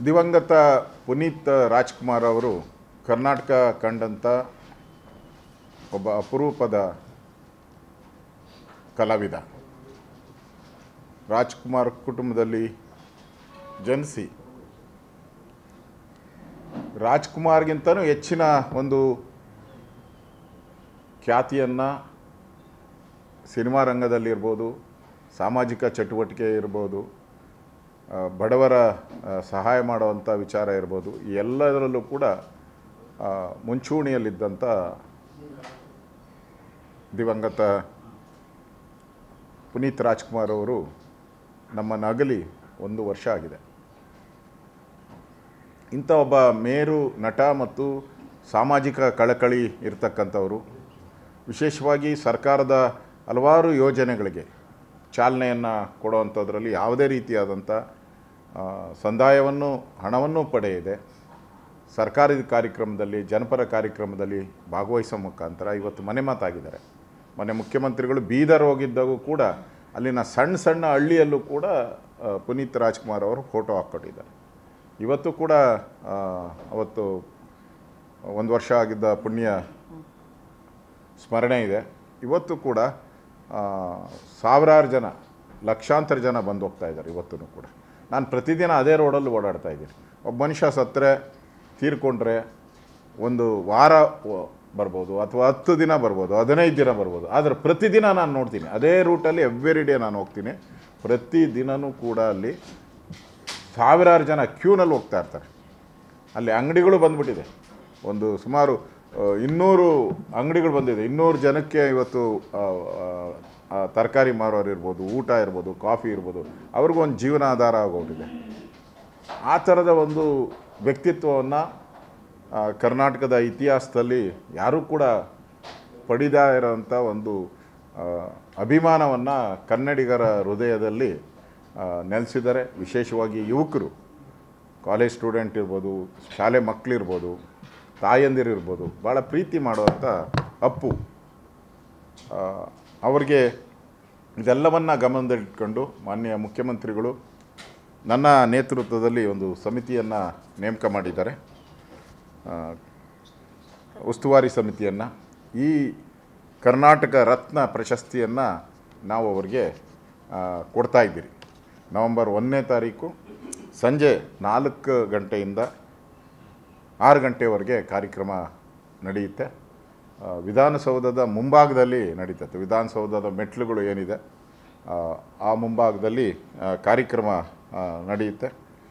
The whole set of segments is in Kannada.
ದಿವಂಗತ ಪುನೀತ್ ರಾಜ್ಕುಮಾರ್ ಅವರು ಕರ್ನಾಟಕ ಕಂಡಂಥ ಒಬ್ಬ ಅಪರೂಪದ ಕಲಾವಿದ ರಾಜ್ಕುಮಾರ್ ಕುಟುಂಬದಲ್ಲಿ ಜನಿಸಿ ರಾಜ್ಕುಮಾರ್ಗಿಂತನೂ ಹೆಚ್ಚಿನ ಒಂದು ಖ್ಯಾತಿಯನ್ನು ಸಿನಿಮಾ ರಂಗದಲ್ಲಿರ್ಬೋದು ಸಾಮಾಜಿಕ ಚಟುವಟಿಕೆ ಇರ್ಬೋದು ಆ, ಬಡವರ ಆ, ಸಹಾಯ ಮಾಡುವಂಥ ವಿಚಾರ ಇರ್ಬೋದು ಈ ಎಲ್ಲದರಲ್ಲೂ ಕೂಡ ಆ, ಮುಂಚೂಣಿಯಲ್ಲಿದ್ದಂಥ ದಿವಂಗತ ಪುನೀತ್ ರಾಜ್ಕುಮಾರ್ ಅವರು ನಮ್ಮ ನಗಲಿ ಒಂದು ವರ್ಷ ಆಗಿದೆ ಇಂಥ ಒಬ್ಬ ಮೇರು ನಟ ಮತ್ತು ಸಾಮಾಜಿಕ ಕಳಕಳಿ ಇರತಕ್ಕಂಥವರು ವಿಶೇಷವಾಗಿ ಸರ್ಕಾರದ ಹಲವಾರು ಯೋಜನೆಗಳಿಗೆ ಚಾಲನೆಯನ್ನು ಕೊಡುವಂಥದ್ರಲ್ಲಿ ಯಾವುದೇ ರೀತಿಯಾದಂಥ ಆ, ಸಂದಾಯವನ್ನು ಹಣವನ್ನು ಪಡೆಯದೆ ಸರ್ಕಾರಿ ಕಾರ್ಯಕ್ರಮದಲ್ಲಿ ಜನಪರ ಕಾರ್ಯಕ್ರಮದಲ್ಲಿ ಭಾಗವಹಿಸೋ ಮುಖಾಂತರ ಇವತ್ತು ಮನೆ ಮಾತಾಗಿದ್ದಾರೆ ಮೊನ್ನೆ ಮುಖ್ಯಮಂತ್ರಿಗಳು ಬೀದರ್ ಹೋಗಿದ್ದಾಗೂ ಕೂಡ ಅಲ್ಲಿನ ಸಣ್ಣ ಸಣ್ಣ ಹಳ್ಳಿಯಲ್ಲೂ ಕೂಡ ಆ, ಪುನೀತ್ ರಾಜ್ಕುಮಾರ್ ಅವರು ಫೋಟೋ ಹಾಕ್ಕೊಟ್ಟಿದ್ದಾರೆ ಇವತ್ತು ಕೂಡ ಆ, ಅವತ್ತು ಒಂದು ವರ್ಷ ಆಗಿದ್ದ ಪುಣ್ಯ ಸ್ಮರಣೆ ಇದೆ ಇವತ್ತು ಕೂಡ ಆ, ಸಾವಿರಾರು ಜನ ಲಕ್ಷಾಂತರ ಜನ ಬಂದು ಹೋಗ್ತಾ ಇದ್ದಾರೆ ಇವತ್ತೂ ಕೂಡ ನಾನು ಪ್ರತಿದಿನ ಅದೇ ರೋಡಲ್ಲಿ ಓಡಾಡ್ತಾ ಇದ್ದೀನಿ ಒಬ್ಬ ಮನುಷ್ಯ ಸತ್ತರೆ ತೀರ್ಕೊಂಡ್ರೆ ಒಂದು ವಾರ ವ- ಬರ್ಬೋದು ಅಥವಾ ಹತ್ತು ದಿನ ಬರ್ಬೋದು ಹದಿನೈದು ದಿನ ಬರ್ಬೋದು ಆದರೆ ಪ್ರತಿದಿನ ನಾನು ನೋಡ್ತೀನಿ ಅದೇ ರೂಟಲ್ಲಿ ಎವ್ರಿ ಡೇ ನಾನು ಹೋಗ್ತೀನಿ ಪ್ರತಿದಿನವೂ ಕೂಡ ಅಲ್ಲಿ ಸಾವಿರಾರು ಜನ ಕ್ಯೂನಲ್ಲಿ ಹೋಗ್ತಾ ಇರ್ತಾರೆ ಅಲ್ಲಿ ಅಂಗಡಿಗಳು ಬಂದ್ಬಿಟ್ಟಿದೆ ಒಂದು ಸುಮಾರು ಆ, ಇನ್ನೂರು ಅಂಗಡಿಗಳು ಬಂದಿದೆ ಇನ್ನೂರು ಜನಕ್ಕೆ ಇವತ್ತು ತರಕಾರಿ ಮಾರೋರು ಇರ್ಬೋದು ಊಟ ಇರ್ಬೋದು ಕಾಫಿ ಇರ್ಬೋದು ಅವ್ರಿಗೊಂದು ಜೀವನಾಧಾರ ಆಗೋಗಿದೆ ಆ ಥರದ ಒಂದು ವ್ಯಕ್ತಿತ್ವವನ್ನು ಕರ್ನಾಟಕದ ಇತಿಹಾಸದಲ್ಲಿ ಯಾರೂ ಕೂಡ ಪಡಿತಾ ಇರೋಂಥ ಒಂದು ಅಭಿಮಾನವನ್ನು ಕನ್ನಡಿಗರ ಹೃದಯದಲ್ಲಿ ಆ, ನೆಲೆಸಿದ್ದಾರೆ ವಿಶೇಷವಾಗಿ ಯುವಕರು ಕಾಲೇಜ್ ಸ್ಟೂಡೆಂಟ್ ಇರ್ಬೋದು ಶಾಲೆ ಮಕ್ಕಳಿರ್ಬೋದು ತಾಯಂದಿರಿರ್ಬೋದು ಭಾಳ ಪ್ರೀತಿ ಮಾಡುವಂಥ ಅಪ್ಪು ಆ, ಅವ್ರಿಗೆ ಇದೆಲ್ಲವನ್ನು ಗಮನದಲ್ಲಿಟ್ಕೊಂಡು ಮಾನ್ಯ ಮುಖ್ಯಮಂತ್ರಿಗಳು ನನ್ನ ನೇತೃತ್ವದಲ್ಲಿ ಒಂದು ಸಮಿತಿಯನ್ನು ನೇಮಕ ಮಾಡಿದ್ದಾರೆ ಆ, ಉಸ್ತುವಾರಿ ಸಮಿತಿಯನ್ನು ಈ ಕರ್ನಾಟಕ ರತ್ನ ಪ್ರಶಸ್ತಿಯನ್ನು ನಾವು ಅವರಿಗೆ ಆ, ಕೊಡ್ತಾ ಇದ್ದೀರಿ ನವಂಬರ್ ಒಂದನೇ ತಾರೀಕು ಸಂಜೆ ನಾಲ್ಕು ಗಂಟೆಯಿಂದ ಆರು ಗಂಟೆವರೆಗೆ ಕಾರ್ಯಕ್ರಮ ನಡೆಯುತ್ತೆ ಆ, ವಿಧಾನಸೌಧದ ಮುಂಭಾಗದಲ್ಲಿ ನಡೀತದೆ ವಿಧಾನಸೌಧದ ಮೆಟ್ಲುಗಳು ಏನಿದೆ ಆ, ಆ ಮುಂಭಾಗದಲ್ಲಿ ಆ, ಕಾರ್ಯಕ್ರಮ ಆ, ನಡೆಯುತ್ತೆ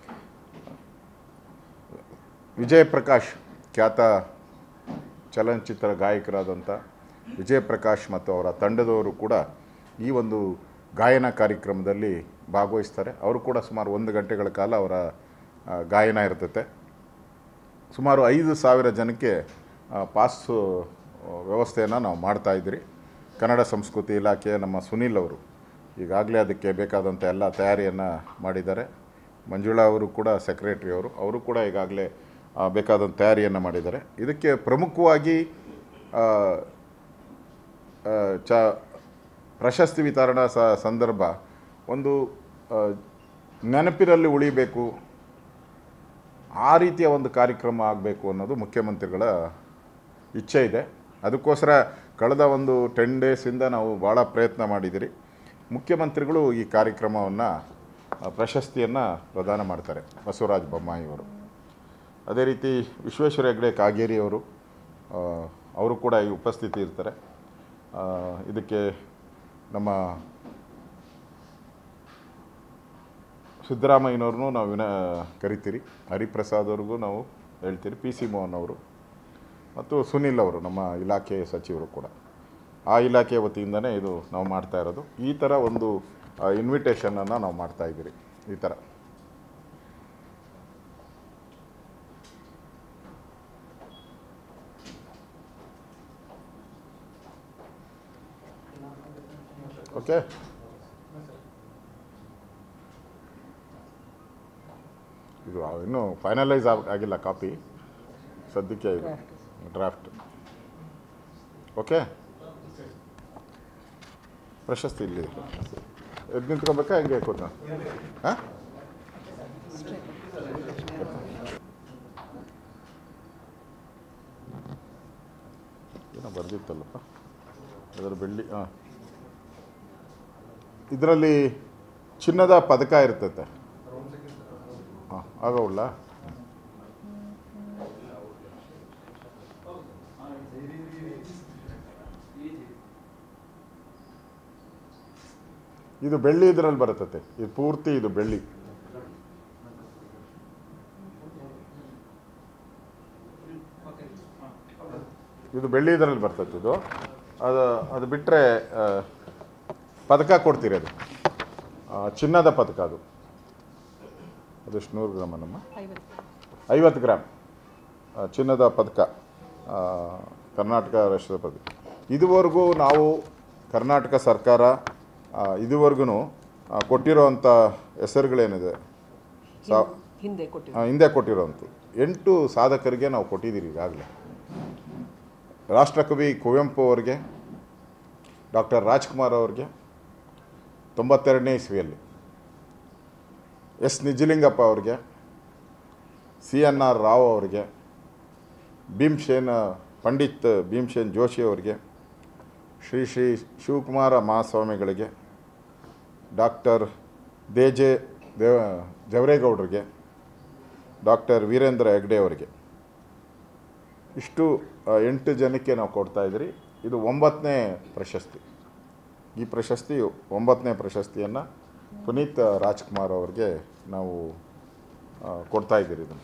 ವಿಜಯ್ ಪ್ರಕಾಶ್ ಖ್ಯಾತ ಚಲನಚಿತ್ರ ಗಾಯಕರಾದಂಥ ವಿಜಯ್ ಪ್ರಕಾಶ್ ಮತ್ತು ಅವರ ತಂಡದವರು ಕೂಡ ಈ ಒಂದು ಗಾಯನ ಕಾರ್ಯಕ್ರಮದಲ್ಲಿ ಭಾಗವಹಿಸ್ತಾರೆ ಅವರು ಕೂಡ ಸುಮಾರು ಒಂದು ಗಂಟೆಗಳ ಕಾಲ ಅವರ ಆ, ಗಾಯನ ಇರ್ತತೆ ಸುಮಾರು ಐದು ಸಾವಿರ ಜನಕ್ಕೆ ಆ, ಪಾಸು ವ್ಯವಸ್ಥೆಯನ್ನು ನಾವು ಮಾಡ್ತಾ ಇದ್ದೀರಿ ಕನ್ನಡ ಸಂಸ್ಕೃತಿ ಇಲಾಖೆ ನಮ್ಮ ಸುನೀಲ್ ಅವರು ಈಗಾಗಲೇ ಅದಕ್ಕೆ ಬೇಕಾದಂಥ ಎಲ್ಲ ತಯಾರಿಯನ್ನು ಮಾಡಿದ್ದಾರೆ ಮಂಜುಳಾ ಅವರು ಕೂಡ ಸೆಕ್ರೆಟ್ರಿ ಅವರು ಅವರು ಕೂಡ ಈಗಾಗಲೇ ಆ, ಬೇಕಾದಂಥ ತಯಾರಿಯನ್ನು ಮಾಡಿದ್ದಾರೆ ಇದಕ್ಕೆ ಪ್ರಮುಖವಾಗಿ ಆ, ಆ, ಚ ಪ್ರಶಸ್ತಿ ವಿತರಣಾ ಸ ಸಂದರ್ಭ ಒಂದು ಆ, ನೆನಪಿನಲ್ಲಿ ಉಳಿಬೇಕು ಆ ರೀತಿಯ ಒಂದು ಕಾರ್ಯಕ್ರಮ ಆಗಬೇಕು ಅನ್ನೋದು ಮುಖ್ಯಮಂತ್ರಿಗಳ ಇಚ್ಛೆ ಇದೆ ಅದಕ್ಕೋಸ್ಕರ ಕಳೆದ ಒಂದು ಟೆನ್ ಡೇಸಿಂದ ನಾವು ಭಾಳ ಪ್ರಯತ್ನ ಮಾಡಿದ್ದೀರಿ ಮುಖ್ಯಮಂತ್ರಿಗಳು ಈ ಕಾರ್ಯಕ್ರಮವನ್ನು ಪ್ರಶಸ್ತಿಯನ್ನು ಪ್ರದಾನ ಮಾಡ್ತಾರೆ ಬಸವರಾಜ ಬೊಮ್ಮಾಯಿ ಅವರು ಅದೇ ರೀತಿ ವಿಶ್ವೇಶ್ವರ ಹೆಗ್ಡೆ ಕಾಗೇರಿ ಅವರು ಆ, ಅವರು ಕೂಡ ಈ ಉಪಸ್ಥಿತಿ ಇರ್ತಾರೆ ಆ, ಇದಕ್ಕೆ ನಮ್ಮ ಸಿದ್ದರಾಮಯ್ಯನವ್ರನ್ನೂ ನಾವು ವಿನ ಕರಿತೀರಿ ಹರಿಪ್ರಸಾದ್ ಅವ್ರಿಗೂ ನಾವು ಹೇಳ್ತೀರಿ ಪಿ ಸಿ ಮೋಹನ್ ಅವರು ಮತ್ತು ಸುನಿಲ್ ಅವರು ನಮ್ಮ ಇಲಾಖೆ ಸಚಿವರು ಕೂಡ ಆ ಇಲಾಖೆಯ ವತಿಯಿಂದನೇ ಇದು ನಾವು ಮಾಡ್ತಾ ಇರೋದು ಈ ಥರ ಒಂದು ಇನ್ವಿಟೇಷನನ್ನು ನಾವು ಮಾಡ್ತಾ ಇದ್ದೀರಿ ಈ ಥರ ಓಕೆ ಇದು ಇನ್ನೂ ಫೈನಲೈಸ್ ಆಗಿಲ್ಲ ಕಾಪಿ ಸದ್ಯಕ್ಕೆ ಇದು ಡ್ರಾಫ್ಟ್ ಓಕೆ ಪ್ರಶಸ್ತಿ ಇಲ್ಲಿ ಎದ್ದು ನಿಂತ್ಕೊಬೇಕಾ ಹೆಂಗೆ ಕೂತ ಹಾಂ ಬರ್ದಿತ್ತಲ್ಲಪ್ಪ ಅದರ ಬೆಳ್ಳಿ ಹಾಂ ಇದರಲ್ಲಿ ಚಿನ್ನದ ಪದಕ ಇರ್ತೈತೆ ಹಾಂ ಆಗೋಲ್ಲ ಇದು ಬೆಳ್ಳಿ ಇದರಲ್ಲಿ ಬರುತ್ತತೆ ಇದು ಪೂರ್ತಿ ಇದು ಬೆಳ್ಳಿ ಇದು ಬೆಳ್ಳಿ ಇದರಲ್ಲಿ ಬರ್ತದೆ ಇದು ಅದು ಅದು ಬಿಟ್ಟರೆ ಪದಕ ಕೊಡ್ತೀರಿ ಅದು ಆ, ಚಿನ್ನದ ಪದಕ ಅದು ಅದೆಷ್ಟು ನೂರು ಗ್ರಾಮ ನಮ್ಮ ಐವತ್ತು ಗ್ರಾಮ್ ಆ, ಚಿನ್ನದ ಪದಕ ಆ, ಕರ್ನಾಟಕ ರಾಷ್ಟ್ರದ ಪದಕ ಇದುವರೆಗೂ ನಾವು ಕರ್ನಾಟಕ ಸರ್ಕಾರ ಇದುವರೆಗೂ ಕೊಟ್ಟಿರೋವಂಥ ಹೆಸರುಗಳೇನಿದೆ ಸಾ ಹಿಂದೆ ಕೊಟ್ಟಿದ್ದು ಆ, ಹಿಂದೆ ಕೊಟ್ಟಿರೋವಂಥದ್ದು ಎಂಟು ಸಾಧಕರಿಗೆ ನಾವು ಕೊಟ್ಟಿದ್ದೀರಿ ಈಗಾಗಲೇ ರಾಷ್ಟ್ರಕವಿ ಕುವೆಂಪು ಅವರಿಗೆ ಡಾಕ್ಟರ್ ರಾಜ್ಕುಮಾರ್ ಅವ್ರಿಗೆ ತೊಂಬತ್ತೆರಡನೇ ಇಸ್ವಿಯಲ್ಲಿ ಎಸ್ ನಿಜಲಿಂಗಪ್ಪ ಅವ್ರಿಗೆ ಸಿ ಎನ್ ಆರ್ ರಾವ್ ಅವರಿಗೆ ಭೀಮ್ಸೇನ್ ಪಂಡಿತ್ ಭೀಮ್ಸೇನ್ ಜೋಶಿ ಅವರಿಗೆ ಶ್ರೀ ಶ್ರೀ ಶಿವಕುಮಾರ ಮಹಾಸ್ವಾಮಿಗಳಿಗೆ ಡಾಕ್ಟರ್ ದೇಜೆ ದೇವ ಜವರೇಗೌಡರಿಗೆ ಡಾಕ್ಟರ್ ವೀರೇಂದ್ರ ಹೆಗ್ಡೆ ಅವರಿಗೆ ಇಷ್ಟು ಆ, ಎಂಟು ಜನಕ್ಕೆ ನಾವು ಕೊಡ್ತಾ ಇದ್ದೀರಿ ಇದು ಒಂಬತ್ತನೇ ಪ್ರಶಸ್ತಿ ಈ ಪ್ರಶಸ್ತಿ ಒಂಬತ್ತನೇ ಪ್ರಶಸ್ತಿಯನ್ನು ಪುನೀತ್ ರಾಜ್ಕುಮಾರ್ ಅವ್ರಿಗೆ ನಾವು ಆ, ಕೊಡ್ತಾ ಇದ್ದೀರಿ ಇದನ್ನು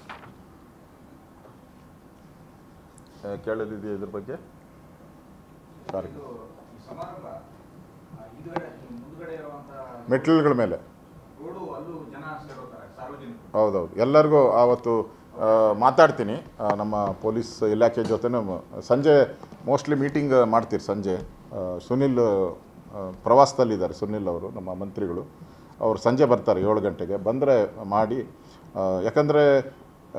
ಆ, ಕೇಳೋದಿದೆಯಾ ಇದ್ರ ಬಗ್ಗೆ ಸಾರಿ ಇದು ಈ ಸಮಾರಂಭ ಆ, ಹಿಂದ್ಗಡೆ ಮುಂದ್ಗಡೆ ಇರುವಂತ ಮೆಟ್ಟಿಲುಗಳ ಮೇಲೆ ರೋಡು ಅಲ್ಲೂ ಜನ ಸೇರೋತಾರೆ ಸಾರ್ವಜನಿಕರು ಹೌದೌದು ಎಲ್ಲರಿಗೂ ಆವತ್ತು ಆ, ಮಾತಾಡ್ತೀನಿ ಆ, ನಮ್ಮ ಪೊಲೀಸ್ ಇಲಾಖೆ ಜೊತೆನೂ ಮ- ಸಂಜೆ ಮೋಸ್ಟ್ಲಿ ಮೀಟಿಂಗ್ ಮಾಡ್ತೀರಿ ಸಂಜೆ ಆ, ಸುನಿಲ್ ಆ, ಪ್ರವಾಸದಲ್ಲಿದ್ದಾರೆ ಸುನಿಲ್ ಅವರು ನಮ್ಮ ಮಂತ್ರಿಗಳು ಅವರು ಸಂಜೆ ಬರ್ತಾರೆ ಏಳು ಗಂಟೆಗೆ ಬಂದರೆ ಮಾಡಿ ಆ, ಯಾಕಂದರೆ ಆ,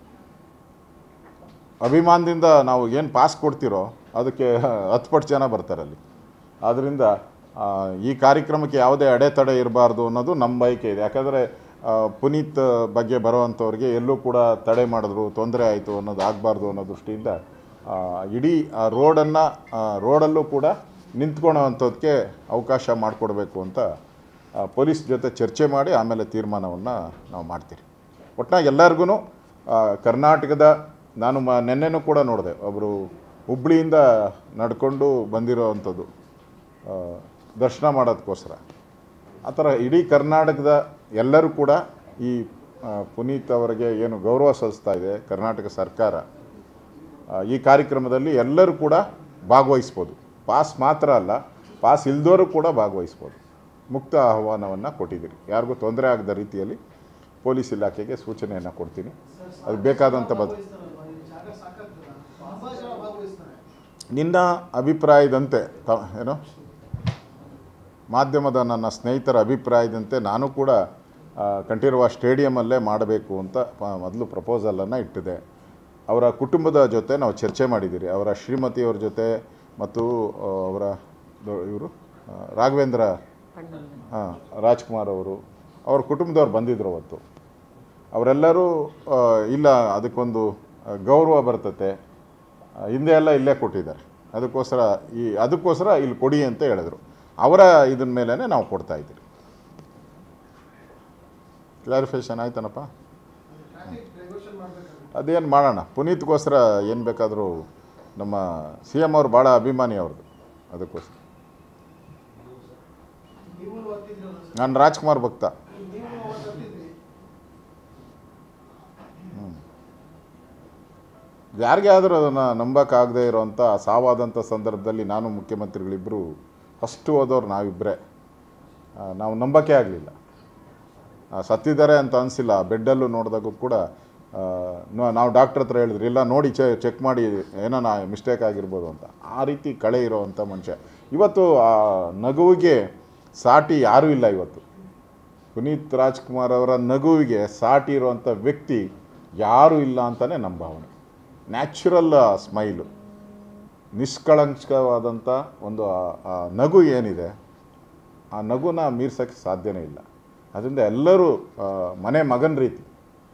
ಅಭಿಮಾನದಿಂದ ನಾವು ಏನು ಪಾಸ್ ಕೊಡ್ತಿರೋ ಅದಕ್ಕೆ ಹತ್ತು ಪಟ್ಟು ಜನ ಬರ್ತಾರೆ ಅಲ್ಲಿ ಆದ್ದರಿಂದ ಆ, ಈ ಕಾರ್ಯಕ್ರಮಕ್ಕೆ ಯಾವುದೇ ಅಡೆತಡೆ ಇರಬಾರ್ದು ಅನ್ನೋದು ನಮ್ಮ ಬಯಕೆ ಇದೆ ಯಾಕಂದರೆ ಪುನೀತ್ ಬಗ್ಗೆ ಬರುವಂಥವ್ರಿಗೆ ಎಲ್ಲೂ ಕೂಡ ತಡೆ ಮಾಡಿದ್ರು ತೊಂದರೆ ಆಯಿತು ಅನ್ನೋದು ಆಗಬಾರ್ದು ಅನ್ನೋ ದೃಷ್ಟಿಯಿಂದ ಆ, ಇಡೀ ಆ ರೋಡನ್ನು ರೋಡಲ್ಲೂ ಕೂಡ ನಿಂತ್ಕೊಳ್ಳೋವಂಥದ್ದಕ್ಕೆ ಅವಕಾಶ ಮಾಡಿಕೊಡ್ಬೇಕು ಅಂತ ಆ, ಪೊಲೀಸ್ ಜೊತೆ ಚರ್ಚೆ ಮಾಡಿ ಆಮೇಲೆ ತೀರ್ಮಾನವನ್ನು ನಾವು ಮಾಡ್ತೀರಿ ಒಟ್ಟಾಗಿ ಎಲ್ಲರಿಗೂ ಕರ್ನಾಟಕದ ನಾನು ಮ ನೆನ್ನೆನೂ ಕೂಡ ನೋಡಿದೆ ಒಬ್ಬರು ಹುಬ್ಳಿಯಿಂದ ನಡ್ಕೊಂಡು ಬಂದಿರೋವಂಥದ್ದು ಆ, ದರ್ಶನ ಮಾಡೋದಕ್ಕೋಸ್ಕರ ಆ ಥರ ಇಡೀ ಕರ್ನಾಟಕದ ಎಲ್ಲರೂ ಕೂಡ ಈ ಆ, ಪುನೀತ್ ಅವರಿಗೆ ಏನು ಗೌರವ ಸಲ್ಲಿಸ್ತಾ ಇದೆ ಕರ್ನಾಟಕ ಸರ್ಕಾರ ಆ, ಈ ಕಾರ್ಯಕ್ರಮದಲ್ಲಿ ಎಲ್ಲರೂ ಕೂಡ ಭಾಗವಹಿಸ್ಬೋದು ಪಾಸ್ ಮಾತ್ರ ಅಲ್ಲ ಪಾಸ್ ಇಲ್ದೋರು ಕೂಡ ಭಾಗವಹಿಸ್ಬೋದು ಮುಕ್ತ ಆಹ್ವಾನವನ್ನು ಕೊಟ್ಟಿದ್ದೀರಿ ಯಾರಿಗೂ ತೊಂದರೆ ಆಗದ ರೀತಿಯಲ್ಲಿ ಪೊಲೀಸ್ ಇಲಾಖೆಗೆ ಸೂಚನೆಯನ್ನು ಕೊಡ್ತೀನಿ ಅದಕ್ಕೆ ಬೇಕಾದಂಥ ಬದ್ ನಿನ್ನ ಅಭಿಪ್ರಾಯದಂತೆ ತ ಏನು ಮಾಧ್ಯಮದ ನನ್ನ ಸ್ನೇಹಿತರ ಅಭಿಪ್ರಾಯದಂತೆ ನಾನು ಕೂಡ ಆ, ಕಂಠೀರವ ಸ್ಟೇಡಿಯಮಲ್ಲೇ ಮಾಡಬೇಕು ಅಂತ ಪ- ಮೊದಲು ಪ್ರಪೋಸಲನ್ನು ಇಟ್ಟಿದೆ ಅವರ ಕುಟುಂಬದ ಜೊತೆ ನಾವು ಚರ್ಚೆ ಮಾಡಿದ್ದೀರಿ ಅವರ ಶ್ರೀಮತಿಯವ್ರ ಜೊತೆ ಮತ್ತು ಆ, ಅವರ ಇವರು ರಾಘವೇಂದ್ರ ಹಾಂ ರಾಜ್ಕುಮಾರ್ ಅವರು ಅವ್ರ ಕುಟುಂಬದವ್ರು ಬಂದಿದ್ದರು ಅವತ್ತು ಅವರೆಲ್ಲರೂ ಆ, ಇಲ್ಲ ಅದಕ್ಕೊಂದು ಆ, ಗೌರವ ಬರ್ತತೆ ಆ, ಹಿಂದೆ ಎಲ್ಲ ಇಲ್ಲೇ ಕೊಟ್ಟಿದ್ದಾರೆ ಅದಕ್ಕೋಸ್ಕರ ಈ ಅದಕ್ಕೋಸ್ಕರ ಇಲ್ಲಿ ಕೊಡಿ ಅಂತ ಹೇಳಿದ್ರು ಅವರ ಇದನ್ನ ಮೇಲೇ ನಾವು ಕೊಡ್ತಾ ಇದ್ದೀವಿ ಕ್ಲಾರಿಫಿಕೇಷನ್ ಆಯ್ತನಪ್ಪ ಅದೇನು ಮಾಡೋಣ ಪುನೀತ್ಗೋಸ್ಕರ ಏನು ಬೇಕಾದರೂ ನಮ್ಮ ಸಿ ಎಮ್ ಅವ್ರು ಭಾಳ ಅಭಿಮಾನಿ ಅವ್ರದ್ದು ಅದಕ್ಕೋಸ್ಕರ ನಾನು ರಾಜ್ಕುಮಾರ್ ಭಕ್ತ ಯಾರಿಗೆ ಆದರೂ ಅದನ್ನು ನಂಬೋಕ್ಕಾಗದೇ ಇರೋವಂಥ ಸಾವಾದಂಥ ಸಂದರ್ಭದಲ್ಲಿ ನಾನು ಮುಖ್ಯಮಂತ್ರಿಗಳಿಬ್ಬರು ಫಸ್ಟು ಹೋದವ್ರು ನಾವಿಬ್ಬರೇ ನಾವು ನಂಬೋಕೆ ಆಗಲಿಲ್ಲ ಸತ್ತಿದ್ದಾರೆ ಅಂತ ಅನಿಸಿಲ್ಲ ಬೆಡ್ಡಲ್ಲೂ ನೋಡಿದಾಗೂ ಕೂಡ ಆ, ನಾ- ನಾವು ಡಾಕ್ಟ್ರ್ ಹತ್ರ ಹೇಳಿದ್ರಿ ಇಲ್ಲ ನೋಡಿ ಚೆ ಚೆಕ್ ಮಾಡಿ ಏನೋ ನಾ ಮಿಸ್ಟೇಕ್ ಆಗಿರ್ಬೋದು ಅಂತ ಆ ರೀತಿ ಕಳೆ ಇರೋವಂಥ ಮನುಷ್ಯ ಇವತ್ತು ಆ ನಗುವಿಗೆ ಸಾಟಿ ಯಾರೂ ಇಲ್ಲ ಇವತ್ತು ಪುನೀತ್ ರಾಜ್ಕುಮಾರ್ ಅವರ ನಗುವಿಗೆ ಸಾಟಿ ಇರುವಂಥ ವ್ಯಕ್ತಿ ಯಾರೂ ಇಲ್ಲ ಅಂತಲೇ ನಮ್ಮ ಭಾವನೆ ನ್ಯಾಚುರಲ್ ಸ್ಮೈಲು ನಿಷ್ಕಳಂಕವಾದಂಥ ಒಂದು ಆ- ಆ ನಗು ಏನಿದೆ ಆ ನಗುನ ಮೀರ್ಸೋಕ್ಕೆ ಸಾಧ್ಯನೇ ಇಲ್ಲ ಅದರಿಂದ ಎಲ್ಲರೂ ಆ, ಮನೆ ಮಗನ ರೀತಿ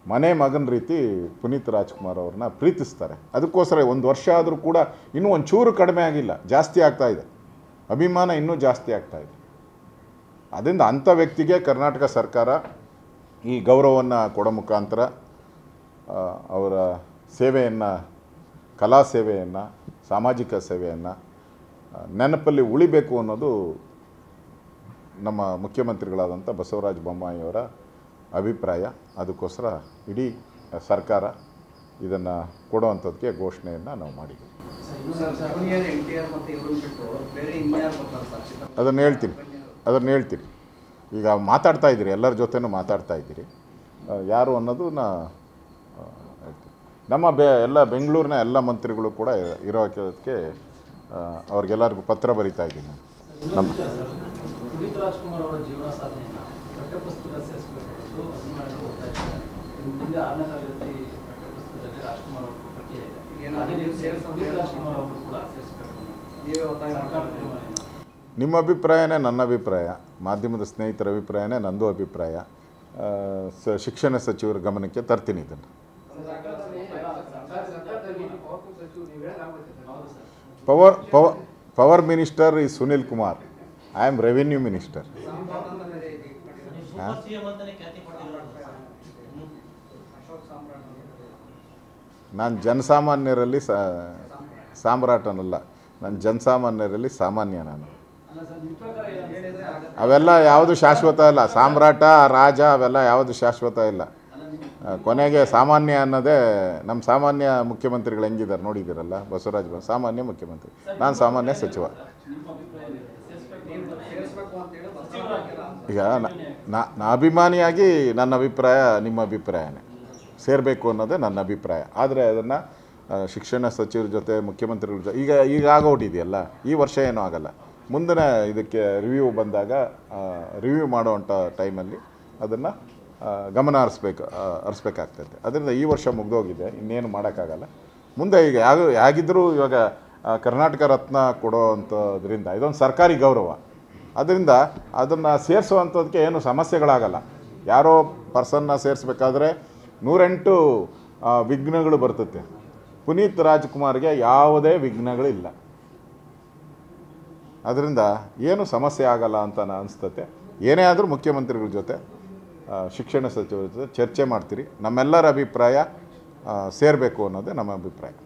ಮನೆ ಮಗನ ರೀತಿ ಪುನೀತ್ ರಾಜ್ಕುಮಾರ್ ಅವ್ರನ್ನ ಪ್ರೀತಿಸ್ತಾರೆ ಅದಕ್ಕೋಸ್ಕರ ಒಂದು ವರ್ಷ ಆದರೂ ಕೂಡ ಇನ್ನೂ ಒಂದು ಚೂರು ಕಡಿಮೆ ಆಗಿಲ್ಲ ಜಾಸ್ತಿ ಆಗ್ತಾ ಇದೆ ಅಭಿಮಾನ ಇನ್ನೂ ಜಾಸ್ತಿ ಆಗ್ತಾ ಇದೆ ಅದರಿಂದ ಅಂಥ ವ್ಯಕ್ತಿಗೆ ಕರ್ನಾಟಕ ಸರ್ಕಾರ ಈ ಗೌರವವನ್ನು ಕೊಡೋ ಮುಖಾಂತರ ಆ, ಅವರ ಸೇವೆಯನ್ನು ಕಲಾ ಸೇವೆಯನ್ನು ಸಾಮಾಜಿಕ ಸೇವೆಯನ್ನು ನೆನಪಲ್ಲಿ ಉಳಿಬೇಕು ಅನ್ನೋದು ನಮ್ಮ ಮುಖ್ಯಮಂತ್ರಿಗಳಾದಂಥ ಬಸವರಾಜ ಬೊಮ್ಮಾಯಿಯವರ ಅಭಿಪ್ರಾಯ ಅದಕ್ಕೋಸ್ಕರ ಇಡೀ ಸರ್ಕಾರ ಇದನ್ನು ಕೊಡುವಂಥದ್ದಕ್ಕೆ ಘೋಷಣೆಯನ್ನು ನಾವು ಮಾಡಿದ್ದೀವಿ sir junior N T R ಮತ್ತು ಇವ್ರನ್ನ ಬಿಟ್ಟು ಬೇರೆ ಇನ್ಯಾರು ಬರ್ತಾರೆ ಸರ್ ಚಿತ್ರ ಅದನ್ನು ಹೇಳ್ತೀನಿ ಅದನ್ನು ಹೇಳ್ತೀನಿ ಈಗ ಮಾತಾಡ್ತಾ ಇದ್ದೀರಿ ಎಲ್ಲರ ಜೊತೆನೂ ಮಾತಾಡ್ತಾ ಇದ್ದೀರಿ ಆ, ಯಾರು ಅನ್ನೋದು ನಾ ಆ, ಹೇಳ್ತೀನಿ ನಮ್ಮ ಬೆ ಎಲ್ಲ ಬೆಂಗಳೂರಿನ ಎಲ್ಲ ಮಂತ್ರಿಗಳು ಕೂಡ ಇರೋಕ್ಕೆ ಆ, ಅವ್ರಿಗೆಲ್ಲರಿಗೂ ಪತ್ರ ಬರಿತಾ ಇದ್ದೀನಿ ನಾನು. ನಮ್ಮ ಪುನೀತ್ ರಾಜ್ಕುಮಾರ್ ಅವರ ಜೀವನ ಸಾಧನೆಯನ್ನ ಪಠ್ಯಪುಸ್ತಕ ಸೇರಿಸಬೇಕು ಅಭಿಮಾನಿಗಳು ಹೋಗ್ತಾ ಇದ್ದಾರೆ ಹಿಂದೆ ಆರನೇ ತರಗತಿ ಪಠ್ಯಪುಸ್ತಕದಲ್ಲಿ ರಾಜ್ಕುಮಾರ್ ಅವರು ಪಠ್ಯ ಇದೆ ಏನು ಅದೇ ರೀತಿ ಸೇರ್ಸೋದು ಪುನೀತ್ ರಾಜ್ಕುಮಾರ್ ಅವರು ಕೂಡ ಸೇರಿಸಬೇಕು ನೀವೇ ಒತ್ತಾಯ ಸರ್ಕಾರ ಮಾಡ್ತಾ ತೀರ್ಮಾನ ಏನು? ನಿಮ್ಮ ಅಭಿಪ್ರಾಯನೇ ನನ್ನ ಅಭಿಪ್ರಾಯ ಮಾಧ್ಯಮದ ಸ್ನೇಹಿತರ ಅಭಿಪ್ರಾಯನೇ ನಂದು ಅಭಿಪ್ರಾಯ ಆ, ಸ ಶಿಕ್ಷಣ ಸಚಿವರ ಗಮನಕ್ಕೆ ತರ್ತೀನಿ ಇದನ್ನು ಹೌದು sir power power power minister ಈ Sunil Kumar I am revenue minister super CM ಅಂತಾನೆ ಖ್ಯಾತಿ ಪಡೆದಿರೋದು ಸರ್ ಅಶೋಕ್ ಸಾಮ್ರಾಟ್ ನಾನು ಜನಸಾಮಾನ್ಯರಲ್ಲಿ ಸಾ ಸಾಮ್ರಾಟನಲ್ಲ ನಾನು ಜನಸಾಮಾನ್ಯರಲ್ಲಿ ಸಾಮಾನ್ಯ ನಾನು ಅಲ್ಲ ಸರ್ ನಿಮ್ಮ ಪ್ರಕಾರ ಏನು ಅನ್ಸುತ್ತೆ? ಅವೆಲ್ಲ ಯಾವುದು ಶಾಶ್ವತ ಇಲ್ಲ ಸಾಮ್ರಾಟ ರಾಜ ಅವೆಲ್ಲ ಯಾವುದು ಶಾಶ್ವತ ಇಲ್ಲ ಆ, ಕೊನೆಗೆ ಸಾಮಾನ್ಯ ಅನ್ನೋದೇ ನಮ್ಮ ಸಾಮಾನ್ಯ ಮುಖ್ಯಮಂತ್ರಿಗಳು ಹೆಂಗಿದ್ದಾರೆ ನೋಡಿದ್ದೀರಲ್ಲ ಬಸವರಾಜ ಬೊಮ್ಮಾಯಿ ಸಾಮಾನ್ಯ ಮುಖ್ಯಮಂತ್ರಿ ನಾನು ಸಾಮಾನ್ಯ ಸಚಿವ ನಿಮ್ಮ ಅಭಿಪ್ರಾಯ ಏನಿದೆ? ಸೇರಿಸ್ಬೇಕು ನೀವು ಸೇರಿಸ್ಬೇಕು ಅಂತೇಳಿ ಒತ್ತಾಯ ಮಾಡ್ತೀರಾ ಅಂತ ಈಗ ನಾ- ನಾ ಅಭಿಮಾನಿಯಾಗಿ ನನ್ನ ಅಭಿಪ್ರಾಯ ನಿಮ್ಮ ಅಭಿಪ್ರಾಯನೇ ಸೇರಬೇಕು ಅನ್ನೋದೇ ನನ್ನ ಅಭಿಪ್ರಾಯ ಆದರೆ ಅದನ್ನು ಶಿಕ್ಷಣ ಸಚಿವರ ಜೊತೆ ಮುಖ್ಯಮಂತ್ರಿಗಳ ಜೊತೆ ಈಗ ಈಗ ಆಗೋಟಿದೆಯಲ್ಲ ಈ ವರ್ಷ ಏನೂ ಆಗಲ್ಲ ಮುಂದಿನ ಇದಕ್ಕೆ ರಿವ್ಯೂ ಬಂದಾಗ ರಿವ್ಯೂ ಮಾಡೋವಂಥ ಟೈಮಲ್ಲಿ ಅದನ್ನು ಗಮನ ಹರಿಸ್ಬೇಕು ಆ, ಹರಿಸ್ಬೇಕಾಗ್ತದೆ ಅದರಿಂದ ಈ ವರ್ಷ ಮುಗ್ದೋಗಿದೆ ಇನ್ನೇನು ಮಾಡೋಕ್ಕಾಗಲ್ಲ ಮುಂದೆ ಈಗ ಯಾವ ಹೇಗಿದ್ದರೂ ಇವಾಗ ಆ, ಕರ್ನಾಟಕ ರತ್ನ ಕೊಡೋ ಅಂಥದ್ರಿಂದ ಇದೊಂದು ಸರ್ಕಾರಿ ಗೌರವ ಅದರಿಂದ ಅದನ್ನು ಸೇರಿಸುವಂಥದ್ದಕ್ಕೆ ಏನು ಸಮಸ್ಯೆಗಳಾಗಲ್ಲ ಯಾರೋ ಪರ್ಸನ್ನ ಸೇರಿಸ್ಬೇಕಾದ್ರೆ ನೂರೆಂಟು ಆ, ವಿಘ್ನಗಳು ಬರ್ತದೆ ಪುನೀತ್ ರಾಜ್ಕುಮಾರ್ಗೆ ಯಾವುದೇ ವಿಘ್ನಗಳಿಲ್ಲ ಅದರಿಂದ ಏನು ಸಮಸ್ಯೆ ಆಗಲ್ಲ ಅಂತ ನಾನು ಅನಿಸ್ತತೆ ಏನೇ ಆದರೂ ಮುಖ್ಯಮಂತ್ರಿಗಳ ಜೊತೆ ಆ, ಶಿಕ್ಷಣ ಸಚಿವರ ಜೊತೆ ಚರ್ಚೆ ಮಾಡ್ತೀರಿ ನಮ್ಮೆಲ್ಲರ ಅಭಿಪ್ರಾಯ ಸೇರಬೇಕು ಅನ್ನೋದೇ ನಮ್ಮ ಅಭಿಪ್ರಾಯ